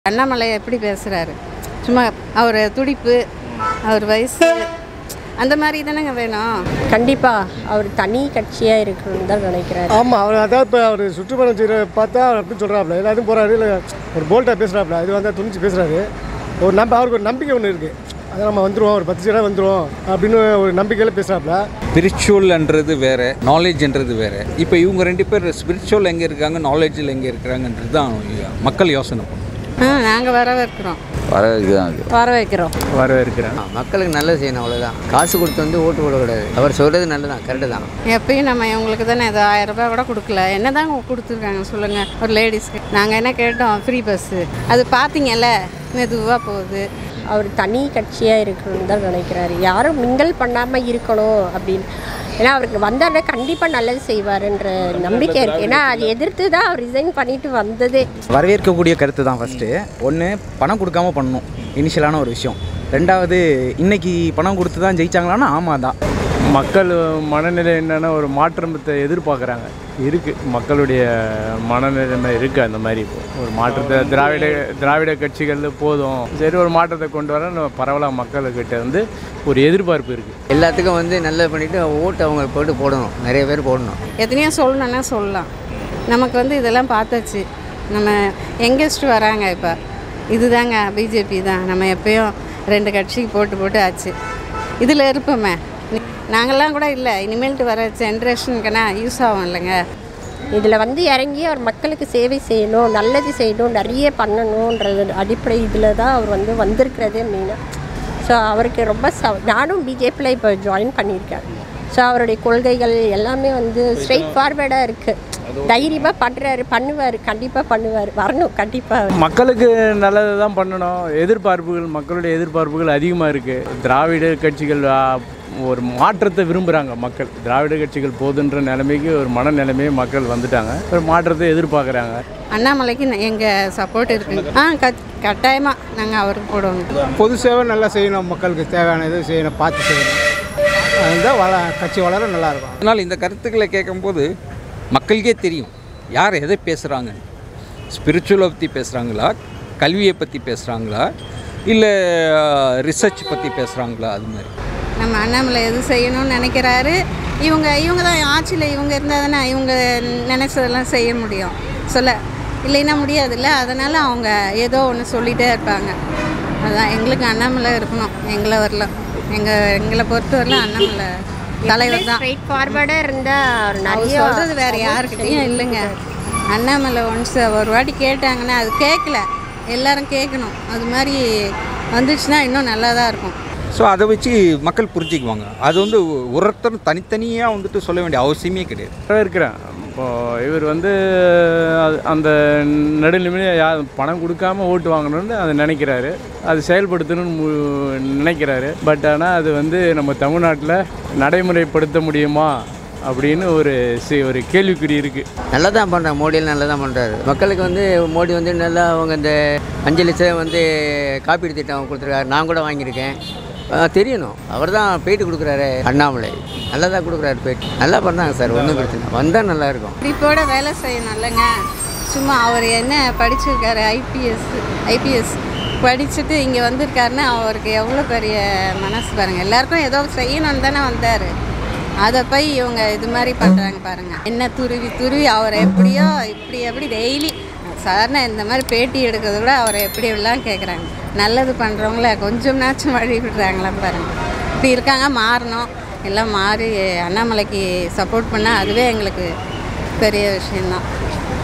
அண்ணாமலை எப்படி பேசுகிறாரு சும்மா அவர் துடிப்பு அவர் வயசு அந்த மாதிரி தானேங்க வேணும் கண்டிப்பாக அவர் தனி கட்சியாக இருக்கணும்னு தான் நினைக்கிறாரு ஆமாம் அவர் அதான் இப்போ அவர் சுற்றுப்பயணம் செய்கிற பார்த்தா அவர் அப்படி சொல்கிறாப்புல எல்லாத்தையும் போகிறாரு இல்லை ஒரு போல்ட்டாக பேசுகிறாப்புல இது வந்து துணிச்சு பேசுகிறாரு ஒரு நம்ப அவருக்கு ஒரு நம்பிக்கை ஒன்று இருக்குது அது நம்ம வந்துடுவோம் ஒரு பத்து சீடாக வந்துடுவோம் அப்படின்னு ஒரு நம்பிக்கையில் பேசுகிறாப்புல ஸ்பிரிச்சுவல்ன்றது வேறு நாலேஜ்ன்றது வேறு இப்போ இவங்க ரெண்டு பேர் ஸ்பிரிச்சுவல் எங்கே இருக்காங்க நாலேஜில் எங்கே இருக்கிறாங்கன்றது தான் மக்கள் யோசனை பண்ணும் ஆ நாங்கள் வரவேற்கிறோம் வரவேற்கு தான் இருக்குது வர வைக்கிறோம் வரவேற்கிறேன் மக்களுக்கு நல்லது செய்யணும் அவ்வளோதான் காசு கொடுத்து வந்து ஓட்டு போடக்கூடாது அவர் சொல்கிறது நல்லதான் கரெக்டு தான் எப்பயும் நம்ம இவங்களுக்கு தானே ஏதோ ஆயிரம் ரூபாய் கூட கொடுக்கல என்ன தான் கொடுத்துருக்காங்க சொல்லுங்கள் ஒரு லேடிஸ்க்கு நாங்கள் என்ன கேட்டோம் ஃப்ரீ பஸ்ஸு அது பார்த்தீங்கல்ல மெதுவாக போகுது அவர் தனி கட்சியாக இருக்கணும்னு தான் நினைக்கிறாரு யாரும் மிங்கல் பண்ணாமல் இருக்கணும் அப்படின்னு ஏன்னா அவருக்கு வந்தாருன்னா கண்டிப்பாக நல்லது செய்வாருன்ற நம்பிக்கை இருக்குது ஏன்னா அது எதிர்த்து தான் அவர் ரிசைன் பண்ணிட்டு வந்ததே வரவேற்கக்கூடிய கருத்து தான் ஃபஸ்ட்டு ஒன்று பணம் கொடுக்காம பண்ணணும் இனிஷியலான ஒரு விஷயம் ரெண்டாவது இன்னைக்கு பணம் கொடுத்து தான் ஜெயிச்சாங்களான்னா ஆமாம் தான் மக்கள் மனநிலை என்னென்னா ஒரு மாற்றத்தை எதிர்பார்க்குறாங்க இருக்குது மக்களுடைய மனநிலைமை இருக்குது அந்த மாதிரி இப்போ ஒரு மாற்றத்தை திராவிட திராவிட கட்சிகள் போதும் சரி ஒரு மாற்றத்தை கொண்டு வர நம்ம பரவலாக மக்கள்கிட்ட வந்து ஒரு எதிர்பார்ப்பு இருக்குது எல்லாத்துக்கும் வந்து நல்லது பண்ணிவிட்டு ஓட்டு அவங்க போட்டு போடணும் நிறைய பேர் போடணும் எத்தனையோ சொல்லணும்னா சொல்லலாம் நமக்கு வந்து இதெல்லாம் பார்த்தாச்சு நம்ம யங்கஸ்ட் வராங்க இப்போ இதுதாங்க பிஜேபி தான் நம்ம எப்பயும் ரெண்டு கட்சிக்கு போட்டு போட்டு ஆச்சு இதில் இருப்போமே நாங்கள்லாம் கூட இல்லை இனிமேல்ட்டு வர ஜென்ரேஷனுக்குன்னா யூஸ் ஆகும் இல்லைங்க இதில் வந்து இறங்கி அவர் மக்களுக்கு சேவை செய்யணும் நல்லது செய்யணும் நிறைய பண்ணணுன்றது அடிப்படை இதில் தான் அவர் வந்து வந்திருக்கிறதே மெயினாக ஸோ அவருக்கு ரொம்ப ச நானும் பிஜேபியில் இப்போ ஜாயின் பண்ணியிருக்கேன் ஸோ அவருடைய கொள்கைகள் எல்லாமே வந்து ஸ்ட்ரெயிட் ஃபார்வேர்டாக இருக்குது தைரியமாக பண்ணுறாரு பண்ணுவார் கண்டிப்பாக பண்ணுவார் வரணும் கண்டிப்பாக மக்களுக்கு நல்லது தான் பண்ணணும் எதிர்பார்ப்புகள் மக்களுடைய எதிர்பார்ப்புகள் அதிகமாக இருக்குது திராவிட கட்சிகள் ஆ, ஒரு மாற்றத்தை விரும்புகிறாங்க மக்கள் திராவிட கட்சிகள் போதுன்ற நிலைமைக்கு ஒரு மனநிலைமையை மக்கள் வந்துட்டாங்க ஒரு மாற்றத்தை எதிர்பார்க்குறாங்க அண்ணாமலைக்கு எங்கள் சப்போர்ட் இருக்குங்க ஆ கட் கட்டாயமாக நாங்கள் அவருக்கு போடுவோம் பொது சேவை நல்லா செய்யணும் மக்களுக்கு தேவையான இது செய்யணும் பார்த்து செய்யணும் அதுதான் வள கட்சி வளர நல்லாயிருக்கும் அதனால் இந்த கருத்துக்களை கேட்கும்போது மக்களுக்கே தெரியும் யார் எதை பேசுகிறாங்க ஸ்பிரிச்சுவலை பற்றி பேசுகிறாங்களா கல்வியை பற்றி பேசுகிறாங்களா இல்லை ரிசர்ச் பற்றி பேசுகிறாங்களா அது மாதிரி நம்ம அண்ணாமலை எது செய்யணும்னு நினைக்கிறாரு இவங்க இவங்க தான் ஆட்சியில் இவங்க இருந்தால் தானே இவங்க நினைச்சதெல்லாம் செய்ய முடியும் சொல்ல இல்லைன்னா முடியாதுல்ல அதனால் அவங்க ஏதோ ஒன்று சொல்லிகிட்டே இருப்பாங்க அதான் எங்களுக்கு அண்ணாமலை இருக்கணும் எங்களை வரல எங்கள் எங்களை பொறுத்தவரையிலும் அண்ணாமலை தலைவர் தான் ஸ்ட்ரெயிட் ஃபார்வேர்டாக இருந்தால் அவர் அவர் நிறைய சொல்கிறது வேறு யாருக்கிட்டையும் இல்லைங்க அண்ணாமலை ஒன்ஸ் ஒரு வாட்டி கேட்டாங்கன்னா அது கேட்கல எல்லாரும் கேட்கணும் அது மாதிரி வந்துச்சுன்னா இன்னும் நல்லா தான் இருக்கும் ஸோ அதை வச்சு மக்கள் புரிஞ்சுக்குவாங்க அது வந்து ஒருத்தர் தனித்தனியாக வந்துட்டு சொல்ல வேண்டிய அவசியமே கிடையாது வரவேற்கிறேன் இப்போ இவர் வந்து அது- அந்த நடுநிலைமையை யா பணம் கொடுக்காம ஓட்டு வாங்கணும்னு அதை நினைக்கிறாரு அது செயல்படுத்தணும்னு மு- நினைக்கிறாரு பட் ஆனால் அது வந்து நம்ம தமிழ்நாட்டில் நடைமுறைப்படுத்த முடியுமா அப்படின்னு ஒரு சி- ஒரு கேள்விக்குறி இருக்குது நல்லா தான் பண்ணுறாங்க மோடியில் நல்லா தான் பண்ணுறாரு மக்களுக்கு வந்து மோடி வந்து நல்லா அவங்க இந்த அஞ்சு லட்சம் வந்து காப்பீடு திட்டம் கொடுத்துருக்காரு நான் கூட வாங்கியிருக்கேன் ஆ, தெரியணும் அவர் தான் பேட்டி கொடுக்குறாரு அண்ணாமலை நல்லா தான் கொடுக்குறாரு பேட்டி நல்லா பண்ணாங்க சார் ஒன்றும் பிரச்சனை இல்லை. வந்தால் நல்லா இருக்கும் இப்போட வேலை செய்யணும் இல்லைங்க சும்மா அவர் என்ன படிச்சிருக்காரு ஐபிஎஸ் ஐபிஎஸ் படிச்சுட்டு இங்கே வந்திருக்காருன்னா அவருக்கு எவ்வளோ பெரிய மனசு பாருங்கள் எல்லாருக்கும் ஏதோ செய்யணும்னு தானே வந்தார் அதை போய் இவங்க இது மாதிரி பண்ணுறாங்க பாருங்கள் என்ன துருவி துருவி அவரை எப்படியோ இப்படி எப்படி டெய்லி சாதாரண இந்த மாதிரி பேட்டி எடுக்கிறத விட அவரை எப்படி எல்லாம் கேட்குறாங்க நல்லது பண்ணுறவங்கள கொஞ்சம்னாச்சும் வழி விடுறாங்களா பாருங்கள் இப்படி இருக்காங்க மாறணும் எல்லாம் மாறி அண்ணாமலைக்கு சப்போர்ட் பண்ணால் அதுவே எங்களுக்கு பெரிய விஷயந்தான்